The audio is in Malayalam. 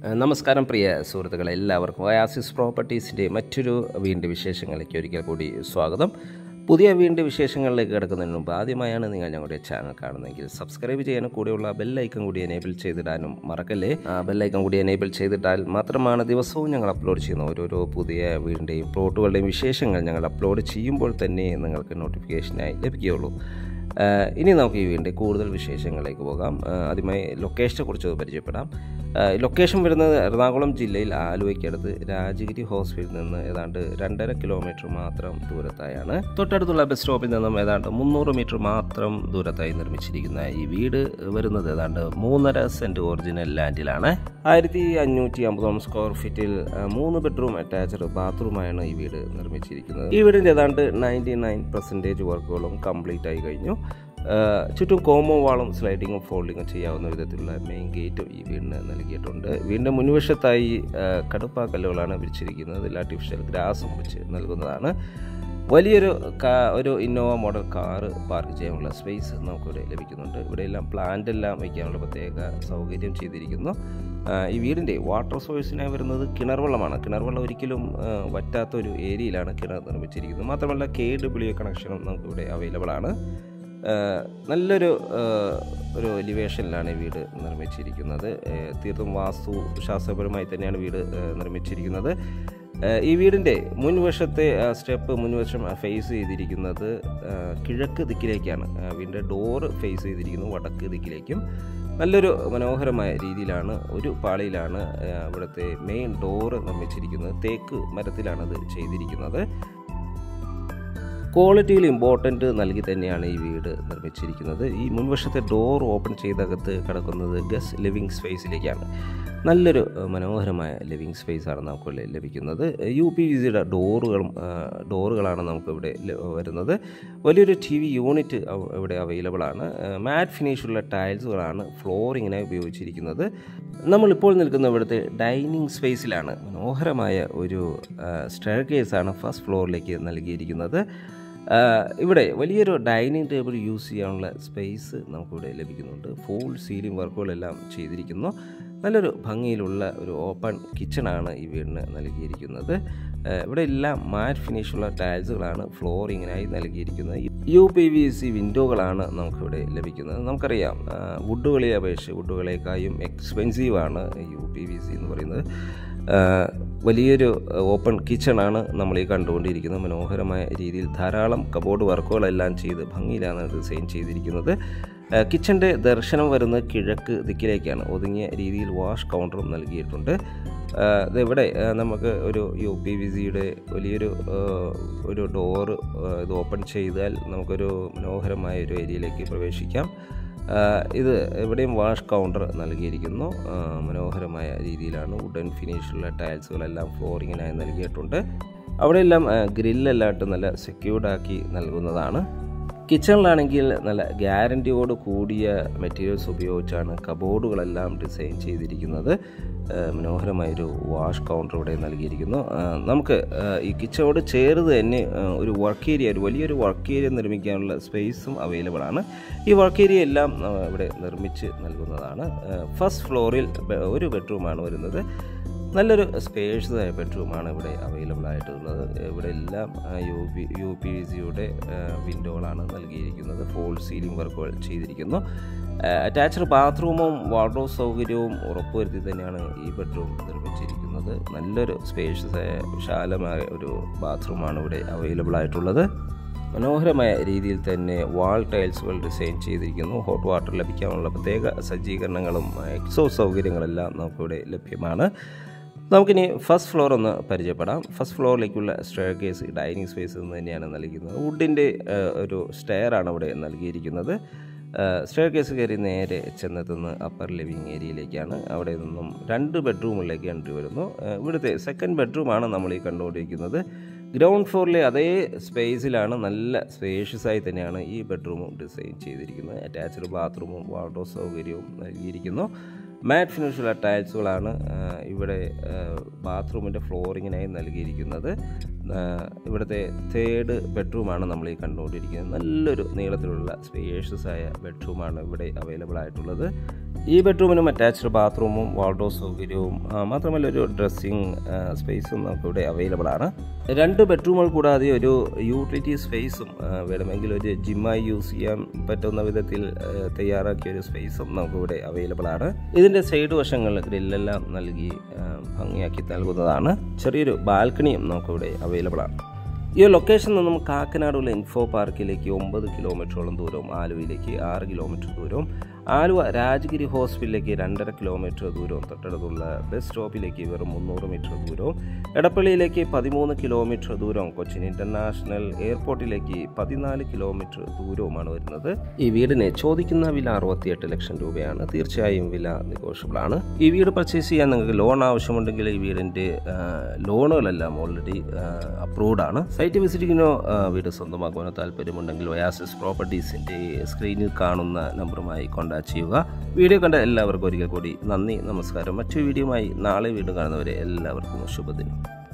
നമസ്കാരം പ്രിയ സുഹൃത്തുക്കളെ എല്ലാവർക്കും ഒയാസിസ് പ്രോപ്പർട്ടീസിൻ്റെ മറ്റൊരു വീണ്ടും വിശേഷങ്ങളിലേക്ക് ഒരിക്കൽ കൂടി സ്വാഗതം പുതിയ വീണ്ടും വിശേഷങ്ങളിലേക്ക് കിടക്കുന്നതിന് മുമ്പ് ആദ്യമായാണ് നിങ്ങൾ ഞങ്ങളുടെ ചാനൽ കാണുന്നതെങ്കിൽ സബ്സ്ക്രൈബ് ചെയ്യാനും കൂടെയുള്ള ബെല്ലൈക്കൺ കൂടി എനേബിൾ ചെയ്തിടാനും മറക്കല്ലേ ആ ബെല്ലൈക്കൺ കൂടി എനേബിൾ ചെയ്തിട്ടാൽ മാത്രമാണ് ദിവസവും ഞങ്ങൾ അപ്ലോഡ് ചെയ്യുന്ന ഓരോരോ പുതിയ വീടിൻ്റെയും പ്ലോട്ടുകളുടെയും വിശേഷങ്ങൾ ഞങ്ങൾ അപ്ലോഡ് ചെയ്യുമ്പോൾ തന്നെ നിങ്ങൾക്ക് നോട്ടിഫിക്കേഷനായി ലഭിക്കുകയുള്ളൂ ആ, ഇനി നമുക്ക് ഈ വീടിൻ്റെ കൂടുതൽ വിശേഷങ്ങളിലേക്ക് പോകാം ആ, ആദ്യമായി ലൊക്കേഷനെ കുറിച്ച് പരിചയപ്പെടാം ആ, ലൊക്കേഷൻ വരുന്നത് എറണാകുളം ജില്ലയിൽ ആലുവയ്ക്കടുത്ത് രാജഗിരി ഹോസ്പിറ്റലിൽ നിന്ന് ഏതാണ്ട് രണ്ടര കിലോമീറ്റർ മാത്രം ദൂരത്തായാണ് തൊട്ടടുത്തുള്ള ബസ് സ്റ്റോപ്പിൽ നിന്നും ഏതാണ്ട് മുന്നൂറ് മീറ്റർ മാത്രം ദൂരത്തായി നിർമ്മിച്ചിരിക്കുന്ന ഈ വീട് വരുന്നത് ഏതാണ്ട് മൂന്നര സെൻറ്റ് ഒറിജിനൽ ലാൻഡിലാണ് ആയിരത്തി അഞ്ഞൂറ്റി അമ്പതോളം സ്ക്വയർ ഫീറ്റിൽ ആ, മൂന്ന് ബെഡ്റൂം അറ്റാച്ച്ഡ് ബാത്റൂമാണ് ഈ വീട് നിർമ്മിച്ചിരിക്കുന്നത് ഈ വീടിൻ്റെ ഏതാണ്ട് നയൻറ്റി നയൻ പെർസെൻറ്റേജ് വർക്കുകളും കംപ്ലീറ്റ് ആയി കഴിഞ്ഞു ആ, ചുറ്റും കോമോ വാളും സ്ലൈഡിങ്ങും ഫോൾഡിങ്ങും ചെയ്യാവുന്ന വിധത്തിലുള്ള മെയിൻ ഗേറ്റും ഈ വീടിന് നൽകിയിട്ടുണ്ട് വീടിൻ്റെ മുൻവശത്തായി ആ, കടുപ്പാ കല്ലുകളാണ് വിരിച്ചിരിക്കുന്നത് ഇതിൽ ആർട്ടിഫിഷ്യൽ ഗ്രാസും വെച്ച് നൽകുന്നതാണ് വലിയൊരു കാ- ഒരു ഇന്നോവ മോഡൽ കാറ് പാർക്ക് ചെയ്യാനുള്ള സ്പേസ് നമുക്കിവിടെ ലഭിക്കുന്നുണ്ട് ഇവിടെയെല്ലാം പ്ലാന്റ് എല്ലാം വയ്ക്കാനുള്ള പ്രത്യേക സൗകര്യം ചെയ്തിരിക്കുന്നു ആ, ഈ വീടിൻ്റെ വാട്ടർ സോഴ്സിനായി വരുന്നത് കിണർ വെള്ളമാണ് കിണർ വെള്ളം ഒരിക്കലും ആ, വറ്റാത്തൊരു ഏരിയയിലാണ് കിണർ നിർമ്മിച്ചിരിക്കുന്നത് മാത്രമല്ല കെ ഡബ്ല്യു കണക്ഷനും നമുക്കിവിടെ അവൈലബിൾ ആണ് ആഹ് നല്ലൊരു ആഹ് ഒരു എലിവേഷനിലാണ് ഈ വീട് നിർമ്മിച്ചിരിക്കുന്നത് ആഹ് തീർത്തും വാസ്തു ശാസ്ത്രപരമായി തന്നെയാണ് വീട് ആഹ് നിർമ്മിച്ചിരിക്കുന്നത് ആഹ് ഈ വീടിൻ്റെ മുൻവശത്തെ സ്റ്റെപ്പ് മുൻവശം ഫേസ് ചെയ്തിരിക്കുന്നത് ആഹ് കിഴക്ക് ദിക്കിലേക്കാണ് ആഹ് വീടിൻ്റെ ഡോറ് ഫേസ് ചെയ്തിരിക്കുന്നത് വടക്ക് ദിക്കിലേക്കും നല്ലൊരു മനോഹരമായ രീതിയിലാണ് ഒരു പാളിയിലാണ് ആഹ് ഇവിടുത്തെ മെയിൻ ഡോറ് നിർമ്മിച്ചിരിക്കുന്നത് തേക്ക് മരത്തിലാണത് ചെയ്തിരിക്കുന്നത് ക്വാളിറ്റിയിൽ ഇമ്പോർട്ടൻ്റ് നൽകി തന്നെയാണ് ഈ വീട് നിർമ്മിച്ചിരിക്കുന്നത് ഈ മുൻവശത്തെ ഡോർ ഓപ്പൺ ചെയ്തകത്ത് കിടക്കുന്നത് ഗസ് ലിവിങ് സ്പേസിലേക്കാണ് നല്ലൊരു അഹ്, മനോഹരമായ ലിവിങ് സ്പേസാണ് നമുക്ക് ഇവിടെ ലഭിക്കുന്നത് യു പി വി സിയുടെ ഡോറുകളും അഹ്, ഡോറുകളാണ് നമുക്ക് ഇവിടെ ല- വരുന്നത് വലിയൊരു ടി വി യൂണിറ്റ് അവ- ഇവിടെ അവൈലബിൾ ആണ് മാറ്റ് ഫിനിഷുള്ള ടൈൽസുകളാണ് ഫ്ലോറിങ്ങിനായി ഉപയോഗിച്ചിരിക്കുന്നത് നമ്മളിപ്പോൾ നിൽക്കുന്ന ഇവിടുത്തെ ഡൈനിങ് സ്പേസിലാണ് മനോഹരമായ ഒരു സ്റ്റെയർ കേസാണ് ഫസ്റ്റ് ഫ്ലോറിലേക്ക് നൽകിയിരിക്കുന്നത് ആ, ഇവിടെ വലിയൊരു ഡൈനിങ് ടേബിൾ യൂസ് ചെയ്യാനുള്ള സ്പേസ് നമുക്കിവിടെ ലഭിക്കുന്നുണ്ട് ഫുൾ സീലിംഗ് വർക്കുകളെല്ലാം ചെയ്തിരിക്കുന്നു നല്ലൊരു ഭംഗിയിലുള്ള ഒരു ഓപ്പൺ കിച്ചണാണ് ഈ വീടിന് നൽകിയിരിക്കുന്നത് ആ, ഇവിടെ എല്ലാം മാറ്റ് ഫിനിഷുള്ള ടൈൽസുകളാണ് ഫ്ലോറിങ്ങിനായി നൽകിയിരിക്കുന്നത് യു പി വി സി വിൻഡോകളാണ് നമുക്കിവിടെ ലഭിക്കുന്നത് നമുക്കറിയാം ആ, വുഡുകളെ അപേക്ഷിച്ച് വുഡുകളേക്കാളും എക്സ്പെൻസീവാണ് യു പി വി സി എന്ന് പറയുന്നത് ആ, വലിയൊരു ഓപ്പൺ കിച്ചണാണ് നമ്മൾ ഈ കണ്ടുകൊണ്ടിരിക്കുന്നത് മനോഹരമായ രീതിയിൽ ധാരാളം കബോർഡ് വർക്കുകളെല്ലാം ചെയ്ത് ഭംഗിയിലാണ് ഡിസൈൻ ചെയ്തിരിക്കുന്നത് ആ, കിച്ചൻ്റെ ദർശനം വരുന്നത് കിഴക്ക് ദിക്കിലേക്കാണ് ഒതുങ്ങിയ രീതിയിൽ വാഷ് കൗണ്ടറും നൽകിയിട്ടുണ്ട് ആ, ഇത് ഇവിടെ ആ, നമുക്ക് ഒരു യു പി വി സിയുടെ വലിയൊരു ആ, ഒരു ഡോറ് ഇത് ഓപ്പൺ ചെയ്താൽ നമുക്കൊരു മനോഹരമായ ഒരു ഏരിയയിലേക്ക് പ്രവേശിക്കാം ആ, ഇത് ഇവിടെയും വാഷ് കൗണ്ടർ നൽകിയിരിക്കുന്നു ആ, മനോഹരമായ രീതിയിലാണ് വുഡൻ ഫിനിഷുള്ള ടൈൽസുകളെല്ലാം ഫ്ലോറിങ്ങിനായി നൽകിയിട്ടുണ്ട് അവിടെയെല്ലാം ഗ്രില്ലെല്ലാം ഇട്ട് നല്ല സെക്യൂർഡ് ആക്കി നൽകുന്നതാണ് കിച്ചണിലാണെങ്കിൽ നല്ല ഗ്യാരൻറ്റിയോട് കൂടിയ മെറ്റീരിയൽസ് ഉപയോഗിച്ചാണ് കബോർഡുകളെല്ലാം ഡിസൈൻ ചെയ്തിരിക്കുന്നത് ആ, മനോഹരമായൊരു വാഷ് കൗണ്ടർ ഇവിടെ നൽകിയിരിക്കുന്നു ആ, നമുക്ക് ആ, ഈ കിച്ചണോട് ചേർന്ന് തന്നെ ആ, ഒരു വർക്ക് ഏരിയ ഒരു വലിയൊരു വർക്ക് ഏരിയ നിർമ്മിക്കാനുള്ള സ്പേസും അവൈലബിൾ ആണ് ഈ വർക്ക് ഏരിയ എല്ലാം ആ, ഇവിടെ നിർമ്മിച്ച് നൽകുന്നതാണ് ഫസ്റ്റ് ഫ്ലോറിൽ ബെ- ഒരു ബെഡ്റൂമാണ് വരുന്നത് നല്ലൊരു സ്പേഷ്യസ് ആയ ബെഡ്റൂമാണ് ഇവിടെ അവൈലബിൾ ആയിട്ടുള്ളത് ഇവിടെ എല്ലാം U P U P V സിയുടെ വിൻഡോകളാണ് നൽകിയിരിക്കുന്നത് ഫോൾ സീലിംഗ് വർക്കുകൾ ചെയ്തിരിക്കുന്നു അറ്റാച്ച്ഡ് ബാത്റൂമും വാർഡ്രോബ് സൗകര്യവും ഉറപ്പുവരുത്തി തന്നെയാണ് ഈ ബെഡ്റൂം നിർമ്മിച്ചിരിക്കുന്നത് നല്ലൊരു സ്പേഷ്യസ് ആയ വിശാലമായ ഒരു ബാത്റൂമാണ് ഇവിടെ അവൈലബിൾ ആയിട്ടുള്ളത് മനോഹരമായ രീതിയിൽ തന്നെ വാൾ ടൈൽസുകൾ ഡിസൈൻ ചെയ്തിരിക്കുന്നു ഹോട്ട് വാട്ടർ ലഭിക്കാനുള്ള പ്രത്യേക സജ്ജീകരണങ്ങളും എക്സോ സൗകര്യങ്ങളെല്ലാം നമുക്കിവിടെ ലഭ്യമാണ് നമുക്കിനി ഫസ്റ്റ് ഫ്ലോർ ഒന്ന് പരിചയപ്പെടാം ഫസ്റ്റ് ഫ്ലോറിലേക്കുള്ള സ്റ്റെയർ കേസ് ഡൈനിങ് സ്പേസ് എന്ന് തന്നെയാണ് നൽകിയിരുന്നത് വുഡിൻ്റെ ഒരു സ്റ്റെയറാണ് ഇവിടെ നൽകിയിരിക്കുന്നത് സ്റ്റെയർ കേസ് കയറി നേരെ ചെന്നെത്തുന്ന അപ്പർ ലിവിങ് ഏരിയയിലേക്കാണ് അവിടെ നിന്നും രണ്ട് ബെഡ്റൂമിലേക്ക് എൻട്രി വരുന്നു ആ, ഇവിടുത്തെ സെക്കൻഡ് ബെഡ്റൂമാണ് നമ്മൾ ഈ കണ്ടുകൊണ്ടിരിക്കുന്നത് ഗ്രൗണ്ട് ഫ്ലോറിലെ അതേ സ്പേസിലാണ് നല്ല സ്പേഷ്യസ് ആയി തന്നെയാണ് ഈ ബെഡ്റൂമും ഡിസൈൻ ചെയ്തിരിക്കുന്നത് അറ്റാച്ച്ഡ് ബാത്റൂമും വാർഡോ സൗകര്യവും നൽകിയിരിക്കുന്നു മാറ്റ് ഫിനിഷുള്ള ടൈൽസുകളാണ് ആ, ഇവിടെ ബാത്റൂമിൻ്റെ ഫ്ലോറിങ്ങിനായി നൽകിയിരിക്കുന്നത് ആ, ഇവിടുത്തെ തേർഡ് ബെഡ്റൂമാണ് നമ്മൾ ഈ കണ്ടുകൊണ്ടിരിക്കുന്നത് നല്ലൊരു നീളത്തിലുള്ള സ്പേഷ്യസ് ആയ ബെഡ്റൂമാണ് ഇവിടെ അവൈലബിൾ ആയിട്ടുള്ളത് ഈ ബെഡ്റൂമിനും അറ്റാച്ച്ഡ് ബാത്റൂമും വാൾഡോ സൗകര്യവും ആ, മാത്രമല്ല ഒരു ഡ്രസ്സിങ് സ്പേസും നമുക്ക് ഇവിടെ അവൈലബിൾ ആണ് രണ്ട് ബെഡ്റൂമുകൾ കൂടാതെ ഒരു യൂട്ടിലിറ്റി സ്പേസും ആ, വേണമെങ്കിൽ ഒരു ജിമ്മായി യൂസ് ചെയ്യാൻ പറ്റുന്ന വിധത്തിൽ ആ, തയ്യാറാക്കിയ ഒരു സ്പേസും നമുക്കിവിടെ അവൈലബിൾ ആണ് ഇതിൻ്റെ സൈഡ് വശങ്ങളിൽ ഗ്രില്ലെല്ലാം നൽകി ആ, ഭംഗിയാക്കി നൽകുന്നതാണ് ചെറിയൊരു ബാൽക്കണിയും നമുക്കിവിടെ അവൈലബിൾ ആണ് ഈ ഒരു ലൊക്കേഷൻ നിന്നും കാക്കനാടുള്ള ഇൻഫോ പാർക്കിലേക്ക് ഒമ്പത് കിലോമീറ്ററോളം ദൂരവും ആലുവയിലേക്ക് ആറ് കിലോമീറ്റർ ദൂരവും ആലുവ രാജഗിരി ഹോസ്പിറ്റലിലേക്ക് രണ്ടര കിലോമീറ്റർ ദൂരവും തൊട്ടടുത്തുള്ള ബസ് സ്റ്റോപ്പിലേക്ക് വെറും മുന്നൂറ് മീറ്റർ ദൂരവും എടപ്പള്ളിയിലേക്ക് പതിമൂന്ന് കിലോമീറ്റർ ദൂരവും കൊച്ചിൻ ഇന്റർനാഷണൽ എയർപോർട്ടിലേക്ക് പതിനാല് കിലോമീറ്റർ ദൂരവുമാണ് വരുന്നത് ഈ വീടിന് ചോദിക്കുന്ന വില അറുപത്തിയെട്ട് ലക്ഷം രൂപയാണ് തീർച്ചയായും വില നെഗോഷ്യബിൾ ആണ് ഈ വീട് പർച്ചേസ് ചെയ്യാൻ നിങ്ങൾക്ക് ലോൺ ആവശ്യമുണ്ടെങ്കിൽ ഈ വീടിൻ്റെ ലോണുകളെല്ലാം ഓൾറെഡി അപ്രൂവ്ഡ് ആണ് സൈറ്റ് വിസിറ്റിങ്ങിനോ ആ, വീട് സ്വന്തമാക്കുവാനോ താല്പര്യമുണ്ടെങ്കിൽ ഒയാസിസ് പ്രോപ്പർട്ടീസിൻ്റെ സ്ക്രീനിൽ കാണുന്ന നമ്പറുമായി കോൺടാക്ട് ചെയ്യുക വീഡിയോ കണ്ട എല്ലാവർക്കും ഒരിക്കൽ കൂടി നന്ദി നമസ്കാരം മറ്റു വീഡിയോയുമായി നാളെ വീണ്ടും കാണുന്നവരെ എല്ലാവർക്കും ശുഭദിനം